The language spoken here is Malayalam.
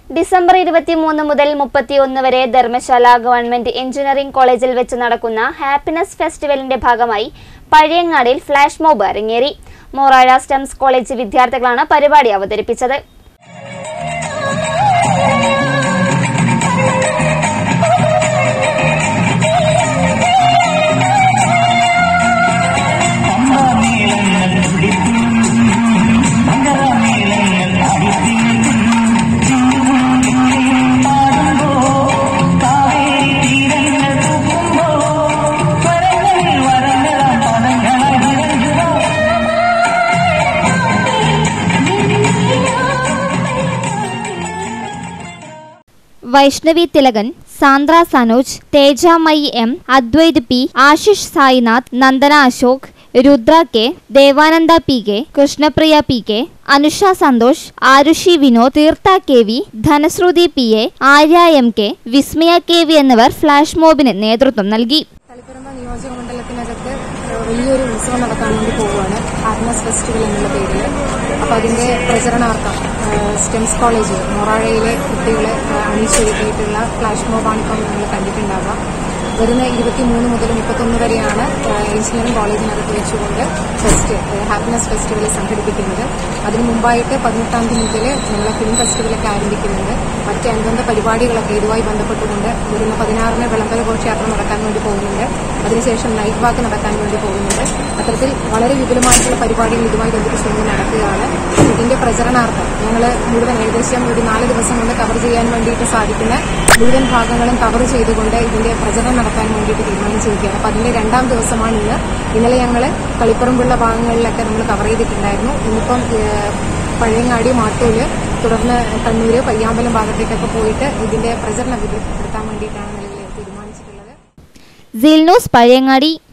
ഡിസംബർ ഇരുപത്തിമൂന്ന് മുതൽ മുപ്പത്തിയൊന്ന് വരെ ധർമ്മശാല ഗവൺമെന്റ് എഞ്ചിനീയറിംഗ് കോളേജിൽ വെച്ച് നടക്കുന്ന ഹാപ്പിനെസ് ഫെസ്റ്റിവലിന്റെ ഭാഗമായി പഴയങ്ങാടിൽ ഫ്ലാഷ് മോബ് അരങ്ങേറി മൊറാഴ സ്റ്റെംസ് കോളേജ് വിദ്യാർത്ഥികളാണ് പരിപാടി അവതരിപ്പിച്ചത് Vaishnavi Thilakan Sandra Sanoj Thejamayi M Adwaith P Ashish Sainath Nandana Ashok Rudra K Devananda P K Krishnapriya P K Anusha Santhosh Aarushi Vinod Theertha K V Dhanasruthi P A Arya M K Vismaya K V എന്നിവർ ഫ്ലാഷ് മോബിന് നേതൃത്വം നൽകി തളിപ്പറമ്പ് നിയോജക മണ്ഡലത്തിനകത്ത് വലിയൊരു ഉത്സവം നടക്കാൻ വേണ്ടി പോവുകയാണ് ഹാപ്പിനെസ് ഫെസ്റ്റിവൽ എന്നുള്ള പേരിൽ അപ്പോൾ അതിന്റെ പ്രചരണാർത്ഥം ഏഹ്, സ്റ്റെംസ് കോളേജ് മൊറാഴയിലെ കുട്ടികളെ ഏഹ്, അണിയിച്ചൊരുക്കിയിട്ടുള്ള ഫ്ലാഷ് മോബാണ് ഇപ്പം നിങ്ങൾ കണ്ടിട്ടുണ്ടാവുക വരുന്ന ഇരുപത്തിമൂന്ന് മുതൽ മുപ്പത്തൊന്ന് വരെയാണ് ഏഹ്, എഞ്ചിനീയറിംഗ് കോളേജിനകത്ത് വെച്ചുകൊണ്ട് ഫെസ്റ്റ് ഏഹ്, ഹാപ്പിനെസ് ഫെസ്റ്റിവൽ സംഘടിപ്പിക്കുന്നത് അതിനു മുമ്പായിട്ട് പതിനെട്ടാം തീയതി മുതൽ നമ്മളെ ഫിലിം ഫെസ്റ്റിവലൊക്കെ ആരംഭിക്കുന്നുണ്ട് മറ്റ് അനുബന്ധ പരിപാടികളൊക്കെ ഇതുമായി ബന്ധപ്പെട്ടുകൊണ്ട് വരുന്ന പതിനാറിന് വിളംബര ഘോഷയാത്ര നടക്കാൻ വേണ്ടി പോകുന്നുണ്ട് അതിനുശേഷം നൈറ്റ് വാക്ക് നടക്കാൻ വേണ്ടി പോകുന്നുണ്ട് അത്തരത്തിൽ വളരെ വിപുലമായിട്ടുള്ള പരിപാടികൾ ഇതുമായി ബന്ധിപ്പിച്ചുകൊണ്ട് നടക്കുകയാണ് ഇതിന്റെ പ്രചരണാർത്ഥം ഞങ്ങൾ മുഴുവൻ ഏകദേശം ഒരു നാല് ദിവസം കൊണ്ട് കവർ ചെയ്യാൻ വേണ്ടിയിട്ട് സാധിക്കുന്ന മുഴുവൻ ഭാഗങ്ങളും കവർ ചെയ്തുകൊണ്ട് ഇതിന്റെ പ്രചരണം നടത്താൻ വേണ്ടിയിട്ട് തീരുമാനിച്ചിരിക്കുകയാണ് അപ്പോൾ അതിന്റെ രണ്ടാം ദിവസമാണ് ഇന്ന് ഇന്നലെ ഞങ്ങൾ കളിപ്പറമ്പുള്ള ഭാഗങ്ങളിലൊക്കെ നമ്മൾ കവർ ചെയ്തിട്ടുണ്ടായിരുന്നു ഇന്നിപ്പം ഏഹ്, പഴയങ്ങാടി മാട്ടൂര് തുടർന്ന് കണ്ണൂര് പയ്യാമ്പലം ഭാഗത്തേക്കൊക്കെ പോയിട്ട് ഇതിന്റെ പ്രചരണം വിപുലപ്പെടുത്താൻ വേണ്ടിയിട്ടാണ് നിലവിൽ തീരുമാനിച്ചിട്ടുള്ളത് സിൽ ന്യൂസ് പഴയങ്ങാടി